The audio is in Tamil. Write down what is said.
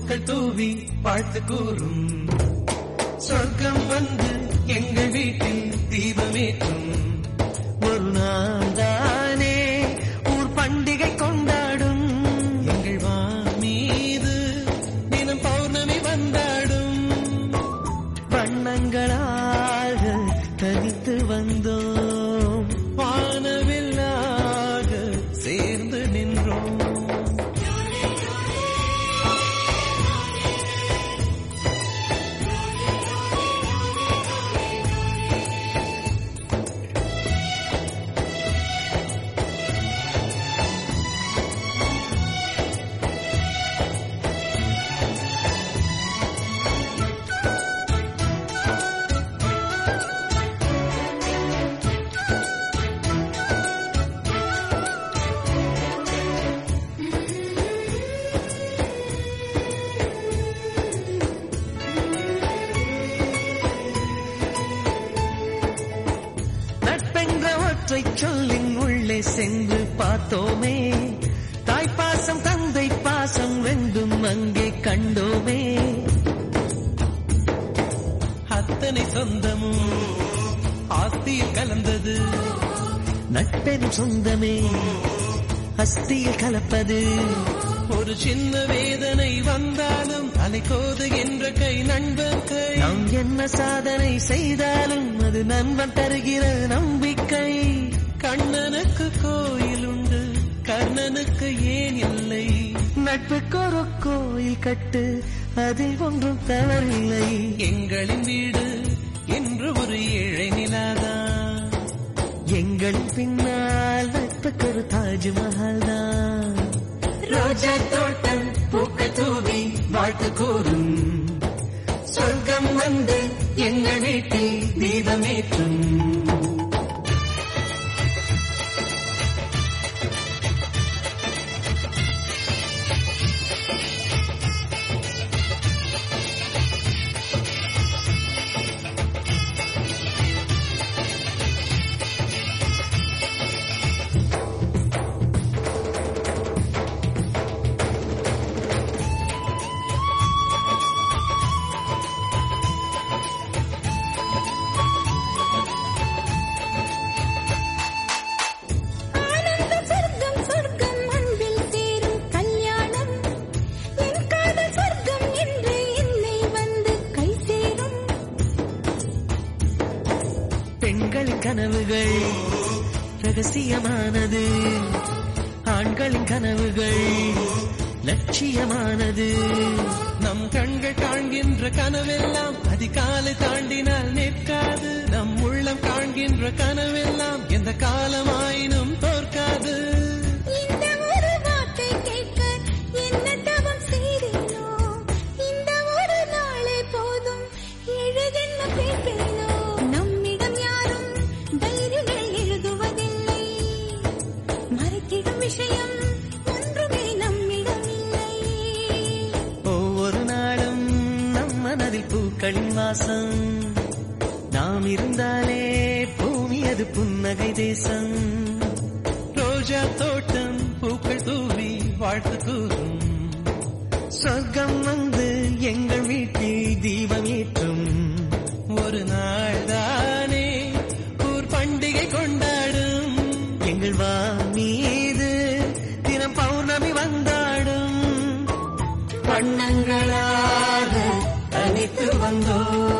பூக்கள் தூவி வாழ்த்து கூறும் சொர்க்கம் வந்து எங்கள் வீட்டில் தீபமேற்றும் ஒரு நாள் தானே ஊர் பண்டிகை கொண்டாடும் எங்கள் வா மீது தினம் பௌர்ணமி வந்தாடும் வண்ணங்களாக தனித்து வந்தோம் வானவில்லாக சேர்ந்து நின்றோம் நட்பென்ற ஒற்றை சொல்லின் உள்ளே சென்று பார்த்தோமே தாய்ப்பாசம் தந்தை பாசம் ரெண்டும் அங்கே கண்டோமே அத்தனை சொந்தமும் ஆஸ்தியில் கலந்தது நட்பெரும் சொந்தமே அஸ்தியில் கலப்பது ஒரு சின்ன வேதனை வந்தாலும் அலைக்கோது என்ற கை நண்பன் கை நாம் என்ன சாதனை செய்தாலும் அது நண்பன் தருகிற நம்பிக்கை கண்ணனுக்கு கோயில் உண்டு கர்ணனுக்கு ஏன் இல்லை நட்புக்கு ஒரு கோயில் கட்டு அதில் ஒன்றும் தவறில்லை எங்களின் வீடு என்று ஒரு ஏழை நிலாதான் எங்களின் பின்னால் நட்புக்கு ஒரு தாஜ்மஹால் தான் ரோஜா தோட்டம் பூக்கள் தூவி வாழ்த்து கூறும் சொர்க்கம் வந்து எங்கள் வீட்டில் தீபமேற்றும் ஆனந்த சொர்க்கம் சொர்க்கம் அன்பில் சேரும் கல்யாணம் என் காதல் சொர்க்கம் என்று என்னை வந்து கை சேரும் பெண்களின் கனவுகள் ரகசியமானது ஆண்களின் கனவுகள் லட்சியமானது நம் கண்கள் காண்கின்ற கனவெல்லாம் அதிகாலை தாண்டினால் நிற்காது நம் உள்ளம் காண்கின்ற கனவெல்லாம் எந்த காலமாயினும் தோற்காது இந்த ஒரு வார்த்தை கேட்க என்ன தவம் செய்தேனோ இந்த ஒரு நாளே போதும் ஏழு ஜென்ம கேட்பேனோ நம்மிடம் யாரும் டைரிகள் எழுதுவதில்லை மறைத்திடும் விஷயம் ஒன்றுமே நம்மிடம் இல்லை ஒவ்வொரு நாளும் நம் மனதில் பூக்களின் வாசம் நாம் இருந்தாலே பூமி அது புன்னகை தேசம் ரோஜா தோட்டம் பூக்கள் தூவி வாழ்த்து கூறும் சொர்க்கம் வந்து எங்கள் வீட்டில் தீபம் ஏற்றும் ஒரு நாள் தானே ஊர் பண்டிகை கொண்டாடும் எங்கள் வா மீது தினம் பௌர்ணமி வந்தாடும் வண்ணங்களாக தனித்து வந்தோம்